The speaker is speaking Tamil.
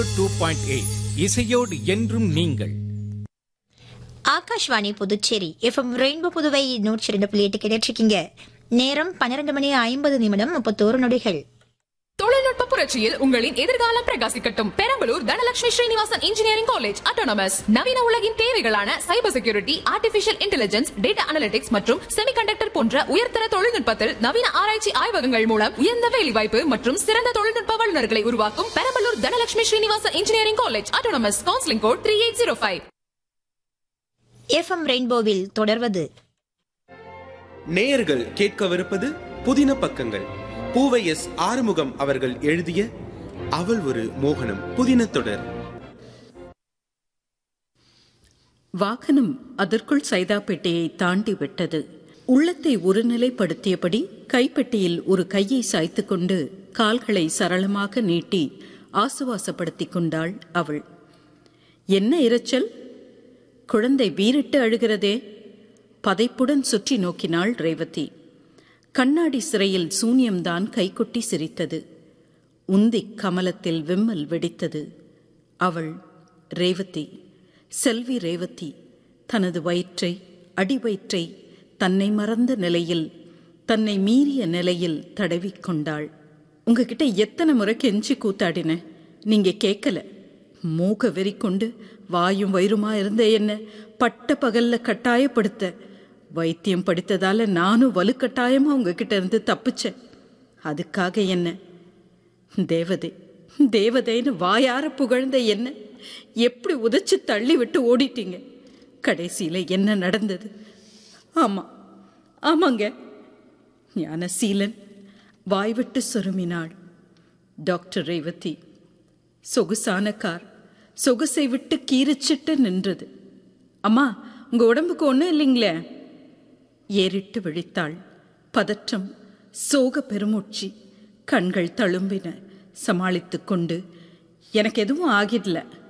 டூ பாயிண்ட் எயிட் இசையோடு என்றும் நீங்கள் ஆகாஷ்வாணி புதுச்சேரி எஃப்எம் ரெயின்போ புதுவை நூற்றி இரண்டு புள்ளி எட்டு கேட்டுருக்கீங்க நேரம் பன்னிரண்டு மணி ஐம்பது நிமிடம் முப்பத்தோரு நொடிகள் தொழில்நுட்ப புரட்சியில் உங்களின் எதிர்காலம் பிரகாசிக்கட்டும் Perambalur Dhanalakshmi Srinivasan engineering college autonomous நவீன உலகின் தேவைகளான cyber security artificial intelligence data analytics மற்றும் செமிகண்டக்டர் போன்ற உயர்தர தொழில்நுட்பத்தில் நவீன ஆராய்ச்சி ஆய்வகங்கள் மூலம் உயர்ந்த வேலைவாய்ப்பு மற்றும் சிறந்த தொழில்நுட்ப வல்லுநர்களை உருவாக்கும் Perambalur Dhanalakshmi Srinivasan engineering college autonomous counselling code three eight zero five FM ரெயின்போவில் தொடர்வது நேயர்கள் கேட்கவிருப்பது புதின பக்கங்கள் பூவை எஸ் ஆறுமுகம் அவர்கள் எழுதிய அவள் ஒரு மோகனம் புதின தொடர் வாகனம் அதற்குள் சைதாப்பேட்டையை தாண்டி விட்டது உள்ளத்தை ஒருநிலைப்படுத்தியபடி கைப்பெட்டியில் ஒரு கையை சாய்த்து கொண்டு கால்களை சரளமாக நீட்டி ஆசுவாசப்படுத்திக் கொண்டாள் அவள் என்ன இரைச்சல் குழந்தை வீறிட்டு அழுகிறதே பதைப்புடன் சுற்றி நோக்கினாள் ரேவதி கண்ணாடி சிறையில் சூன்யம்தான் கைகொட்டி சிரித்தது உந்திக் கமலத்தில் விம்மல் வெடித்தது அவள் ரேவதி செல்வி ரேவதி தனது வயிற்றை அடிவயிற்றை தன்னை மறந்த நிலையில் தன்னை மீறிய நிலையில் தடவிக்கொண்டாள் உங்ககிட்ட எத்தனை முறை கெஞ்சி கூத்தாடின நீங்க கேட்கல மூக வெறி கொண்டு வாயும் வயிறுமா இருந்த என்ன பட்ட பகல்ல கட்டாயப்படுத்த வைத்தியம் படித்ததால நானும் வலுக்கட்டாயமா உங்ககிட்ட இருந்து தப்பிச்சேன் அதுக்காக என்ன தேவதை தேவதைன்னு வாயார புகழ்ந்த என்ன எப்படி உதைச்சு தள்ளி விட்டு ஓடிட்டீங்க கடைசியில என்ன நடந்தது ஆமா ஆமாங்க ஞானசீலன் வாய்விட்டு சொருமினாள் டாக்டர் ரேவதி சொகுசான கார் சொகுசை விட்டு கீரிச்சிட்டு நின்றது அம்மா உங்க உடம்புக்கு ஒன்றும் இல்லைங்களே ஏறிட்டு விழித்தாள் பதற்றம் சோக பெருமூச்சு கண்கள் தழும்பின சமாளித்துக் கொண்டு எனக்கு எதுவும் ஆகிடல